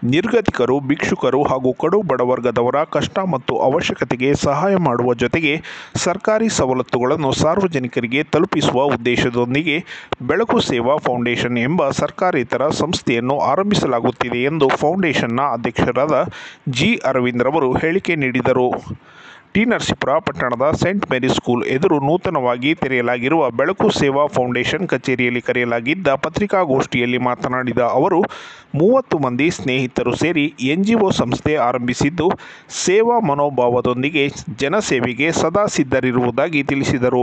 ನಿರ್ಗತಿಕರು ಭಿಕ್ಷುಕರು ಹಾಗೂ ಕಡು ಬಡವರ್ಗದವರ ಕಷ್ಟ ಮತ್ತು ಅವಶ್ಯಕತೆಗೆ ಸಹಾಯ ಮಾಡುವ ಜೊತೆಗೆ ಸರ್ಕಾರಿ ಸವಲತ್ತುಗಳನ್ನು ಸಾರ್ವಜನಿಕರಿಗೆ ತಲುಪಿಸುವ ಉದ್ದೇಶದೊಂದಿಗೆ ಬೆಳಕು ಸೇವಾ ಫೌಂಡೇಶನ್ ಎಂಬ ಸರ್ಕಾರೇತರ ಸಂಸ್ಥೆಯನ್ನು ಆರಂಭಿಸಲಾಗುತ್ತಿದೆ ಎಂದು ಫೌಂಡೇಶನ್ನ ಅಧ್ಯಕ್ಷರಾದ ಜಿ ಅರವಿಂದ್ ರವರು ಹೇಳಿಕೆ ನೀಡಿದರು ಟಿ ನರಸೀಪುರ ಪಟ್ಟಣದ ಸೆಂಟ್ ಮೇರಿಸ್ ಸ್ಕೂಲ್ ಎದುರು ನೂತನವಾಗಿ ತೆರೆಯಲಾಗಿರುವ ಬೆಳಕು ಸೇವಾ ಫೌಂಡೇಶನ್ ಕಚೇರಿಯಲ್ಲಿ ಕರೆಯಲಾಗಿದ್ದ ಪತ್ರಿಕಾಗೋಷ್ಠಿಯಲ್ಲಿ ಮಾತನಾಡಿದ ಅವರು ಮೂವತ್ತು ಮಂದಿ ಸ್ನೇಹಿತರು ಸೇರಿ ಎನ್ಜಿಒ ಸಂಸ್ಥೆ ಆರಂಭಿಸಿದ್ದು ಸೇವಾ ಮನೋಭಾವದೊಂದಿಗೆ ಜನಸೇವೆಗೆ ಸದಾ ಸಿದ್ಧರಿರುವುದಾಗಿ ತಿಳಿಸಿದರು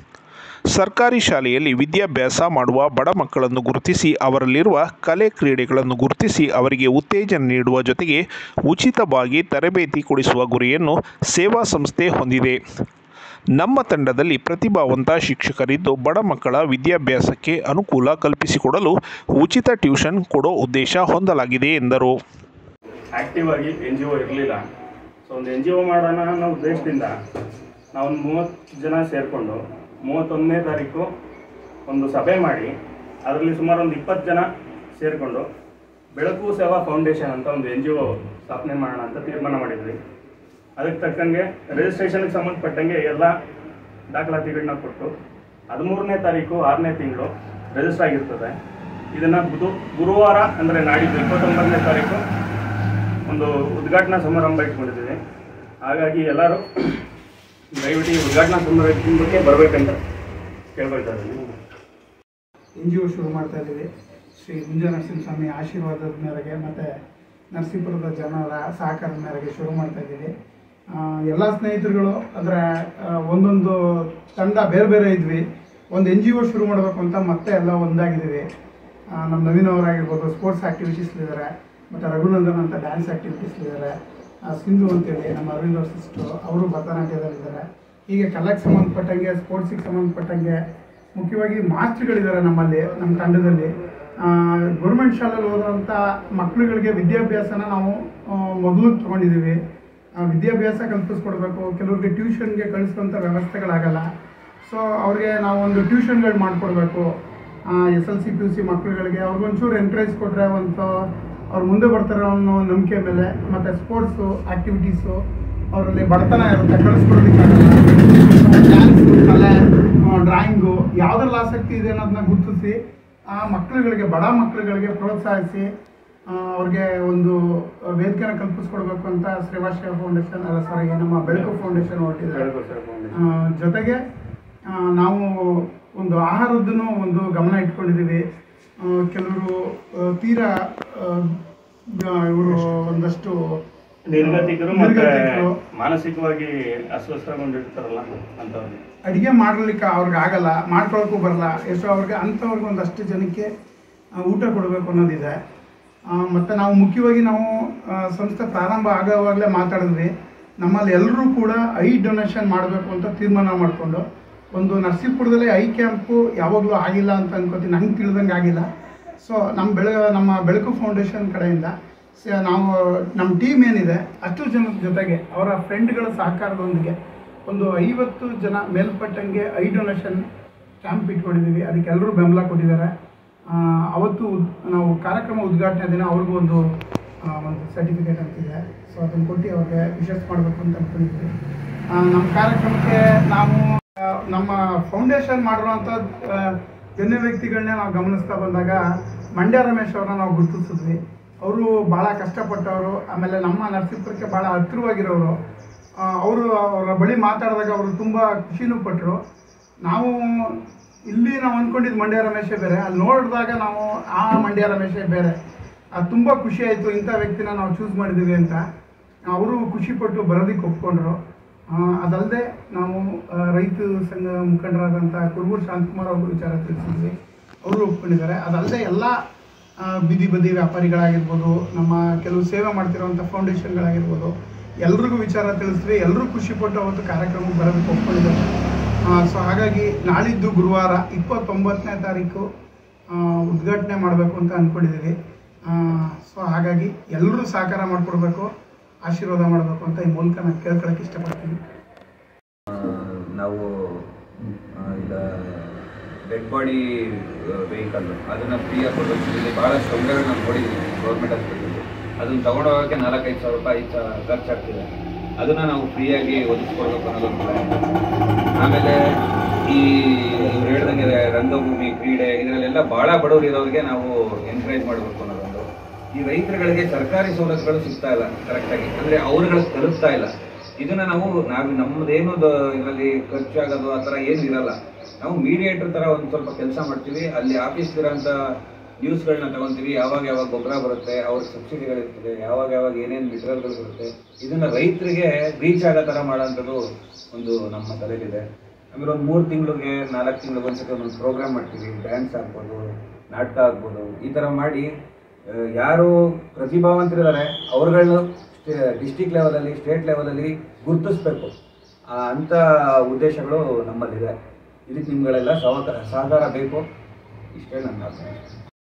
ಸರ್ಕಾರಿ ಶಾಲೆಯಲ್ಲಿ ವಿದ್ಯಾಭ್ಯಾಸ ಮಾಡುವ ಬಡ ಮಕ್ಕಳನ್ನು ಗುರುತಿಸಿ ಅವರಲ್ಲಿರುವ ಕಲೆ ಕ್ರೀಡೆಗಳನ್ನು ಗುರುತಿಸಿ ಅವರಿಗೆ ಉತ್ತೇಜನ ನೀಡುವ ಜೊತೆಗೆ ಉಚಿತವಾಗಿ ತರಬೇತಿ ಕೊಡಿಸುವ ಗುರಿಯನ್ನು ಸೇವಾ ಸಂಸ್ಥೆ ಹೊಂದಿದೆ ನಮ್ಮ ತಂಡದಲ್ಲಿ ಪ್ರತಿಭಾವಂತ ಶಿಕ್ಷಕರಿದ್ದು ಬಡ ಮಕ್ಕಳ ವಿದ್ಯಾಭ್ಯಾಸಕ್ಕೆ ಅನುಕೂಲ ಕಲ್ಪಿಸಿಕೊಡಲು ಉಚಿತ ಟ್ಯೂಷನ್ ಕೊಡೋ ಉದ್ದೇಶ ಹೊಂದಲಾಗಿದೆ ಎಂದರು ಆ್ಯಕ್ಟಿವ್ ಆಗಿ ಎನ್ ಜಿ ಒ ಇರಲಿಲ್ಲ ಸೊ ಒಂದು ಎನ್ ಜಿ ಒ ಮಾಡೋಣ ಅನ್ನೋ ಉದ್ದೇಶದಿಂದ ನಾವೊಂದು ಮೂವತ್ತು ಜನ ಸೇರಿಕೊಂಡು ಮೂವತ್ತೊಂದನೇ ತಾರೀಕು ಒಂದು ಸಭೆ ಮಾಡಿ ಅದರಲ್ಲಿ ಸುಮಾರು ಒಂದು ಇಪ್ಪತ್ತು ಜನ ಸೇರಿಕೊಂಡು ಬೆಳಕು ಸೇವಾ ಫೌಂಡೇಶನ್ ಅಂತ ಒಂದು ಎನ್ ಜಿ ಒ ಸ್ಥಾಪನೆ ಮಾಡೋಣ ಅಂತ ತೀರ್ಮಾನ ಮಾಡಿದ್ವಿ ಅದಕ್ಕೆ ತಕ್ಕಂಗೆ ರಿಜಿಸ್ಟ್ರೇಷನ್ಗೆ ಸಂಬಂಧಪಟ್ಟಂಗೆ ಎಲ್ಲ ದಾಖಲಾತಿಗಳನ್ನ ಕೊಟ್ಟು ಹದಿಮೂರನೇ ತಾರೀಕು ಆರನೇ ತಿಂಗಳು ರಿಜಿಸ್ಟರ್ ಆಗಿರ್ತದೆ ಇದನ್ನು ಬುಧು ಗುರುವಾರ ಅಂದರೆ ನಾಡಿದ್ದು ಇಪ್ಪತ್ತೊಂಬತ್ತನೇ ತಾರೀಕು ಒಂದು ಉದ್ಘಾಟನಾ ಸಮಾರಂಭ ಇಟ್ಕೊಂಡಿದ್ದೀವಿ ಹಾಗಾಗಿ ಎಲ್ಲರೂ ದಯವಿಟ್ಟು ಈ ಉದ್ಘಾಟನಾ ಸಮಾರಂಭಕ್ಕೆ ಬರಬೇಕಂತ ಕೇಳ್ಕೊಳ್ತಾ ಇದ್ದೀನಿ ಎನ್ ಜಿ ಒ ಶುರು ಮಾಡ್ತಾ ಇದ್ದೀವಿ ಶ್ರೀ ಮುಂಜ ನರಸಿಂಹಸ್ವಾಮಿ ಆಶೀರ್ವಾದದ ಮೇರೆಗೆ ಮತ್ತು ನರಸೀಪುರದ ಜನರ ಸಹಕಾರದ ಮೇರೆಗೆ ಶುರು ಮಾಡ್ತಾ ಇದ್ದೀವಿ ಎಲ್ಲ ಸ್ನೇಹಿತರುಗಳು ಅಂದರೆ ಒಂದೊಂದು ತಂಡ ಬೇರೆ ಬೇರೆ ಇದ್ವಿ ಒಂದು ಎನ್ ಜಿ ಒ ಶುರು ಮಾಡಬೇಕು ಅಂತ ಮತ್ತೆ ಎಲ್ಲ ಒಂದಾಗಿದ್ದೀವಿ ಆ, ನಮ್ಮ ನವೀನ್ ಅವರಾಗಿರ್ಬೋದು ಸ್ಪೋರ್ಟ್ಸ್ ಆ್ಯಕ್ಟಿವಿಟೀಸ್ಲಿದ್ದಾರೆ ಮತ್ತು ರಘುನಂದನ್ ಅಂತ ಡ್ಯಾನ್ಸ್ ಆ್ಯಕ್ಟಿವಿಟೀಸ್ಲಿದ್ದಾರೆ ಸಿಂಧು ಅಂತೇಳಿ ನಮ್ಮ ಅರವಿಂದ್ ಅವ್ರ ಸಿಸ್ಟರು ಅವರು ಭರತನಾಟ್ಯದಲ್ಲಿದ್ದಾರೆ ಹೀಗೆ ಕಲೆಗೆ ಸಂಬಂಧಪಟ್ಟಂಗೆ ಸ್ಪೋರ್ಟ್ಸಿಗೆ ಸಂಬಂಧಪಟ್ಟಂಗೆ ಮುಖ್ಯವಾಗಿ ಮಾಸ್ಟ್ರುಗಳಿದ್ದಾರೆ ನಮ್ಮಲ್ಲಿ ನಮ್ಮ ತಂಡದಲ್ಲಿ ಗೌರ್ಮೆಂಟ್ ಶಾಲೆಯಲ್ಲಿ ಓದುವಂಥ ಮಕ್ಕಳುಗಳಿಗೆ ವಿದ್ಯಾಭ್ಯಾಸನ ನಾವು ಆ, ಮೊದಲು ತೊಗೊಂಡಿದ್ದೀವಿ ಆ, ವಿದ್ಯಾಭ್ಯಾಸ ಕಲ್ಪಿಸ್ಕೊಡ್ಬೇಕು ಕೆಲವ್ರಿಗೆ ಟ್ಯೂಷನ್ಗೆ ಕಳಿಸುವಂಥ ವ್ಯವಸ್ಥೆಗಳಾಗಲ್ಲ ಸೊ ಅವ್ರಿಗೆ ನಾವು ಒಂದು ಟ್ಯೂಷನ್ಗಳು ಮಾಡಿಕೊಡ್ಬೇಕು S L C P U C ಮಕ್ಕಳುಗಳಿಗೆ ಅವ್ರಿಗೊಂಚೂರು ಎನ್ಕರೇಜ್ ಕೊಟ್ಟರೆ ಒಂದು ಅವ್ರು ಮುಂದೆ ಬರ್ತಾರೆ ಅನ್ನೋ ನಂಬಿಕೆ ಮೇಲೆ ಮತ್ತು ಸ್ಪೋರ್ಟ್ಸು ಆ್ಯಕ್ಟಿವಿಟೀಸು ಅವರಲ್ಲಿ ಬಡತನ ಇರುತ್ತೆ ಕಳಿಸ್ಕೊಡೋದಕ್ಕಾಗಲ್ಲ ಡ್ಯಾನ್ಸು ಕಲೆ ಡ್ರಾಯಿಂಗು ಯಾವುದ್ರಲ್ಲಿ ಆಸಕ್ತಿ ಇದೆ ಅನ್ನೋದನ್ನ ಗುರುತಿಸಿ ಆ ಮಕ್ಕಳುಗಳಿಗೆ ಬಡ ಮಕ್ಕಳುಗಳಿಗೆ ಪ್ರೋತ್ಸಾಹಿಸಿ ಆ, ಅವ್ರಿಗೆ ಒಂದು ವೇದಿಕೆನ ಕಲ್ಪಿಸ್ಕೊಡ್ಬೇಕು ಅಂತ ಶ್ರೀವಾಶ್ರಯ ಫೌಂಡೇಶನ್ ಅಲ್ಲ ಸಾರಿ ನಮ್ಮ ಬೆಳಕು ಫೌಂಡೇಶನ್ ಹೊರಟಿದ್ದಾರೆ ಬೆಳಕು ಸೇವಾ ಫೌಂಡೇಶನ್ ಆ, ಜೊತೆಗೆ ಆ, ನಾವು ಒಂದು ಆಹಾರದ್ದನ್ನು ಒಂದು ಗಮನ ಇಟ್ಕೊಂಡಿದ್ದೀವಿ ಕೆಲವರು ತೀರಾ ಇವರು ಒಂದಷ್ಟು ನಿರ್ಗತಿಕರು ಮತ್ತೆ ನಿರ್ಗತಿಕರು ಮಾನಸಿಕವಾಗಿ ಅಸ್ವಸ್ಥಗೊಂಡಿರ್ತಾರಲ್ಲ ಅಂತವ್ರಿಗೆ ಅಡುಗೆ ಮಾಡಲಿಕ್ಕೆ ಅವ್ರಿಗೆ ಆಗಲ್ಲ ಮಾಡ್ಕೊಳಕ್ಕೂ ಬರಲ್ಲ ಎಷ್ಟೋ ಅವ್ರಿಗೆ ಅಂಥವ್ರಿಗೆ ಒಂದಷ್ಟು ಜನಕ್ಕೆ ಆ, ಊಟ ಕೊಡಬೇಕು ಅನ್ನೋದಿದೆ ಆ, ಮತ್ತು ನಾವು ಮುಖ್ಯವಾಗಿ ನಾವು ಆ, ಸಂಸ್ಥೆ ಪ್ರಾರಂಭ ಆಗೋವಾಗಲೇ ಮಾತಾಡಿದ್ವಿ ನಮ್ಮಲ್ಲಿ ಎಲ್ಲರೂ ಕೂಡ ಐ ಡೊನೇಷನ್ ಮಾಡಬೇಕು ಅಂತ ತೀರ್ಮಾನ ಮಾಡಿಕೊಂಡು ಒಂದು ನರಸೀಪುರದಲ್ಲಿ ಐ ಕ್ಯಾಂಪು ಯಾವಾಗಲೂ ಆಗಿಲ್ಲ ಅಂತ ಅನ್ಕೋತೀನಿ ನಂಗೆ ತಿಳಿದಂಗೆ ಆಗಿಲ್ಲ ಸೊ ನಮ್ಮ ಬೆಳ ನಮ್ಮ ಬೆಳಕು ಫೌಂಡೇಶನ್ ಕಡೆಯಿಂದ ಸ- ನಾವು ನಮ್ಮ ಟೀಮ್ ಏನಿದೆ ಅಷ್ಟು ಜನದ ಜೊತೆಗೆ ಅವರ ಫ್ರೆಂಡ್ಗಳ ಸಹಕಾರದೊಂದಿಗೆ ಒಂದು ಐವತ್ತು ಜನ ಮೇಲ್ಪಟ್ಟಂಗೆ ಐ ಡೊನೇಷನ್ ಕ್ಯಾಂಪ್ ಇಟ್ಕೊಂಡಿದ್ದೀವಿ ಅದಕ್ಕೆ ಎಲ್ಲರೂ ಬೆಂಬಲ ಕೊಟ್ಟಿದ್ದಾರೆ ಆ, ಅವತ್ತು ಉದ್- ನಾವು ಕಾರ್ಯಕ್ರಮ ಉದ್ಘಾಟನೆ ದಿನ ಅವ್ರಿಗೂ ಒಂದು ಆ, ಒಂದು ಸರ್ಟಿಫಿಕೇಟ್ ಅಂತಿದೆ ಸೊ ಅದನ್ನು ಕೊಟ್ಟು ಅವ್ರಿಗೆ ವಿಶೇಷ ಮಾಡಬೇಕು ಅಂತ ಅನ್ಕೊಂಡಿದ್ವಿ ಆ, ನಮ್ಮ ಕಾರ್ಯಕ್ರಮಕ್ಕೆ ನಾವು ಆ, ನಮ್ಮ ಫೌಂಡೇಶನ್ ಮಾಡಿರುವಂಥ ಗಣ್ಯ ವ್ಯಕ್ತಿಗಳನ್ನೇ ನಾವು ಗಮನಿಸ್ತಾ ಬಂದಾಗ ಮಂಡ್ಯ ರಮೇಶ್ ಅವ್ರನ್ನ ನಾವು ಗುರುತಿಸಿದ್ವಿ ಅವರು ಭಾಳ ಕಷ್ಟಪಟ್ಟವರು ಆಮೇಲೆ ನಮ್ಮ ನರಸೀಪುರಕ್ಕೆ ಭಾಳ ಹತ್ತಿರವಾಗಿರೋರು ಅವರು ಅವರ ಬಳಿ ಮಾತಾಡಿದಾಗ ಅವರು ತುಂಬ ಖುಷಿನೂ ಪಟ್ಟರು ನಾವು ಇಲ್ಲಿ ನಾವು ಅಂದ್ಕೊಂಡಿದ್ದು ಮಂಡ್ಯ ರಮೇಶೇ ಬೇರೆ ಅಲ್ಲಿ ನೋಡಿದಾಗ ನಾವು ಆ ಮಂಡ್ಯ ರಮೇಶೇ ಬೇರೆ ಅದು ತುಂಬ ಖುಷಿ ಆಯಿತು ಇಂಥ ವ್ಯಕ್ತಿನ ನಾವು ಚೂಸ್ ಮಾಡಿದ್ದೀವಿ ಅಂತ ಅವರು ಖುಷಿಪಟ್ಟು ಬರೋದಕ್ಕೆ ಒಪ್ಕೊಂಡ್ರು ಆ, ಅದಲ್ಲದೆ ನಾವು ಆ, ರೈತ ಸಂಘ ಮುಖಂಡರಾದಂಥ ಕುರುಬೂರು ಶಾಂತಕುಮಾರ್ ಅವರು ವಿಚಾರ ತಿಳಿಸಿದ್ವಿ ಅವರು ಒಪ್ಕೊಂಡಿದ್ದಾರೆ ಅದಲ್ಲದೆ ಎಲ್ಲ ಆ, ಬೀದಿ ಬದಿ ವ್ಯಾಪಾರಿಗಳಾಗಿರ್ಬೋದು ನಮ್ಮ ಕೆಲವು ಸೇವೆ ಮಾಡ್ತಿರೋವಂಥ ಫೌಂಡೇಶನ್ಗಳಾಗಿರ್ಬೋದು ಎಲ್ರಿಗೂ ವಿಚಾರ ತಿಳಿಸಿದ್ವಿ ಎಲ್ಲರೂ ಖುಷಿಪಟ್ಟು ಅವತ್ತು ಕಾರ್ಯಕ್ರಮಕ್ಕೆ ಬರೋದಕ್ಕೆ ಒಪ್ಕೊಂಡಿದ್ದಾರೆ ಸೊ ಹಾಗಾಗಿ ನಾಳಿದ್ದು ಗುರುವಾರ ಇಪ್ಪತ್ತೊಂಬತ್ತನೇ ತಾರೀಕು ಆ, ಉದ್ಘಾಟನೆ ಮಾಡಬೇಕು ಅಂತ ಅಂದ್ಕೊಂಡಿದ್ದೀವಿ ಸೊ ಹಾಗಾಗಿ ಎಲ್ಲರೂ ಸಹಕಾರ ಮಾಡಿಕೊಡ್ಬೇಕು ಆಶೀರ್ವಾದ ಮಾಡಬೇಕು ಅಂತ ಈ ಮೂಲಕ ನಾನು ಕೇಳ್ಕೊಳಕ್ಕೆ ಇಷ್ಟಪಡ್ತೀನಿ ಆ, ನಾವು ಆ, ಈಗ ಡೆಡ್ ಬಾಡಿ ವೆಹಿಕಲ್ ಅದನ್ನು ಫ್ರೀಯಾಗಿ ಕೊಡೋದ್ರಲ್ಲಿ ಭಾಳಷ್ಟು ತೊಂದರೆಗಳನ್ನ ನೋಡಿದ್ದೀವಿ ಗೌರ್ಮೆಂಟ್ ಹಾಸ್ಪಿಟಲ್ ಅದನ್ನ ತಗೊಂಡೋಗೋಕ್ಕೆ ನಾಲ್ಕೈದು ಸಾವಿರ ರೂಪಾಯಿ ಐದು ಸಾವಿರ ಖರ್ಚಾಗ್ತಿದೆ ಅದನ್ನ ನಾವು ಫ್ರೀಯಾಗಿ ಒದಗಿಸ್ಕೊಡ್ಬೇಕು ಅನ್ನೋದೊಂದು ಪ್ಲಾನ್ ಆಮೇಲೆ ಈ ಇವ್ರು ಹೇಳ್ದಂಗೆ ರಂಗಭೂಮಿ ಕ್ರೀಡೆ ಇದರಲ್ಲೆಲ್ಲ ಬಹಳ ಬಡವರು ಇರೋರಿಗೆ ನಾವು ಎನ್ಕರೇಜ್ ಮಾಡಬೇಕು ಅನ್ನೋದೊಂದು ಈ ರೈತರುಗಳಿಗೆ ಸರ್ಕಾರಿ ಸವಲತ್ತುಗಳು ಸಿಗ್ತಾ ಇಲ್ಲ ಕರೆಕ್ಟಾಗಿ ಅಂದ್ರೆ ಅವ್ರುಗಳಿಗೆ ತಲುಪ್ತಾ ಇಲ್ಲ ಇದನ್ನ ನಾವು ನಾವು ನಮ್ಮದೇನು ಇದರಲ್ಲಿ ಖರ್ಚಾಗೋದು ಆ ಥರ ಏನು ಇರಲ್ಲ ನಾವು ಮೀಡಿಯೇಟರ್ ಥರ ಒಂದು ಸ್ವಲ್ಪ ಕೆಲಸ ಮಾಡ್ತೀವಿ ಅಲ್ಲಿ ಆಫೀಸ್ ಇರೋಂಥ ನ್ಯೂಸ್ಗಳನ್ನ ತಗೊಂತೀವಿ ಯಾವಾಗ ಯಾವಾಗ ಗೊಬ್ಬರ ಬರುತ್ತೆ ಅವ್ರಿಗೆ ಸಬ್ಸಿಡಿಗಳಿರ್ತದೆ ಯಾವಾಗ ಯಾವಾಗ ಏನೇನು ಮೆಟೀರಿಯಲ್ಗಳು ಬರುತ್ತೆ ಇದನ್ನ ರೈತರಿಗೆ ರೀಚ್ ಆಗೋ ಥರ ಮಾಡೋಂಥದ್ದು ಒಂದು ನಮ್ಮ ತಲೆಯಲ್ಲಿದೆ ಆಮೇಲೆ ಒಂದು ಮೂರು ತಿಂಗಳಿಗೆ ನಾಲ್ಕು ತಿಂಗಳಿಗೆ ಒಂದ್ಸತಿ ಒಂದೊಂದು ಪ್ರೋಗ್ರಾಮ್ ಮಾಡ್ತೀವಿ ಡ್ಯಾನ್ಸ್ ಆಗ್ಬೋದು ನಾಟಕ ಆಗ್ಬೋದು ಈ ಥರ ಮಾಡಿ ಆ, ಯಾರು ಪ್ರತಿಭಾವಂತರಿದ್ದಾರೆ ಅವ್ರುಗಳನ್ನ ಡಿಸ್ಟಿಕ್ ಲೆವೆಲಲ್ಲಿ ಸ್ಟೇಟ್ ಲೆವೆಲಲ್ಲಿ ಗುರುತಿಸ್ಬೇಕು ಆ, ಅಂಥ ಉದ್ದೇಶಗಳು ನಮ್ಮಲ್ಲಿದೆ ಇದಕ್ಕೆ ನಿಮ್ಗಳೆಲ್ಲ ಸಹಕಾರ ಸಹಕಾರ ಬೇಕು ಇಷ್ಟೇ ನನ್ನ ಆಸೆ